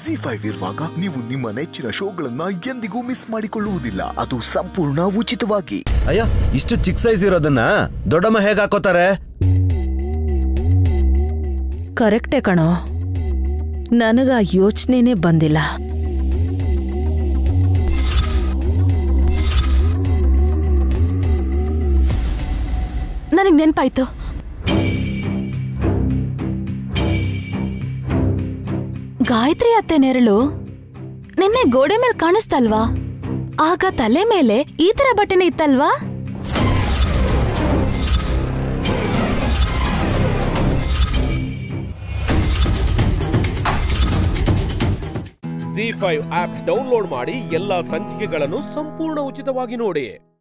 G five ಇರುವಾಗ ನೀವು ನಿಮ್ಮ ನೆಚ್ಚಿನ ಶೋಗಳನ್ನ ಎಂದಿಗೂ ಮಿಸ್ ಮಾಡಿಕೊಳ್ಳುವುದಿಲ್ಲ ಅದು ಸಂಪೂರ್ಣ ಉಚಿತವಾಗಿ ಅಯ್ಯ ಇಷ್ಟು ಚಿಕ್ಕ ಸೈಜ್ ಇರೋದನ್ನ ದೊಡ್ಡಮ್ಮ ಹೇಗ್ ಹಾಕೋತಾರೆ ಕರೆಕ್ಟೇ ಕಣೋ ನನಗ ಆ ಯೋಚನೆನೇ ಬಂದಿಲ್ಲ ನನಗ್ ನೆನ್ಪಾಯ್ತು ಗಾಯತ್ರಿ ಅತ್ತೆ ನೆರಳು ನಿನ್ನೆ ಗೋಡೆ ಮೇಲೆ ಕಾಣಿಸ್ತಲ್ವಾ ಆಗ ತಲೆ ಮೇಲೆ ಈ ತರ ಬಟ್ಟೆನೆ ಇತ್ತಲ್ವಾ ಜಿ ಫೈವ್ ಆಪ್ ಡೌನ್ಲೋಡ್ ಮಾಡಿ ಎಲ್ಲಾ ಸಂಚಿಕೆಗಳನ್ನು ಸಂಪೂರ್ಣ ಉಚಿತವಾಗಿ ನೋಡಿ